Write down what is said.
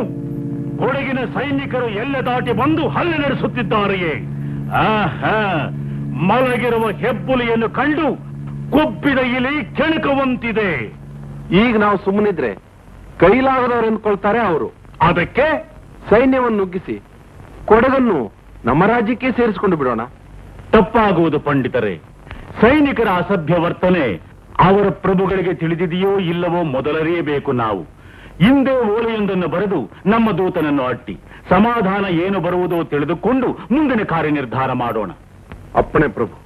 ಕೊಡಗಿನ ಸೈನಿಕರು ಎಲ್ಲ ದಾಟಿ ಬಂದು ಹಲ್ಲೆ ನಡೆಸುತ್ತಿದ್ದಾರೆಯೇ ಆಹಾ ಮಲಗಿರುವ ಹೆಬ್ಬುಲಿಯನ್ನು ಕಂಡು ಕೊಬ್ಬಿದ ಇಲಿ ಕೆಣಕುವಂತಿದೆ ಈಗ ನಾವು ಸುಮ್ಮನಿದ್ರೆ ಕೈಲಾಗದವ್ರು ಎಂದ್ಕೊಳ್ತಾರೆ ಅವರು ಅದಕ್ಕೆ ಸೈನ್ಯವನ್ನು ನುಗ್ಗಿಸಿ ಕೊಡಗನ್ನು ನಮ್ಮ ರಾಜ್ಯಕ್ಕೆ ಸೇರಿಸಿಕೊಂಡು ಬಿಡೋಣ ತಪ್ಪಾಗುವುದು ಪಂಡಿತರೆ ಸೈನಿಕರ ಅಸಭ್ಯ ವರ್ತನೆ ಅವರ ಪ್ರಭುಗಳಿಗೆ ತಿಳಿದಿದೆಯೋ ಇಲ್ಲವೋ ಮೊದಲರಿಯಬೇಕು ನಾವು ಹಿಂದೆ ಓಲೆಯೊಂದನ್ನು ಬರೆದು ನಮ್ಮ ದೂತನನ್ನು ಅಟ್ಟಿ ಸಮಾಧಾನ ಏನು ಬರುವುದೋ ತಿಳಿದುಕೊಂಡು ಮುಂದಿನ ಕಾರ್ಯ ನಿರ್ಧಾರ ಮಾಡೋಣ ಅಪ್ಪಣೆ ಪ್ರಭು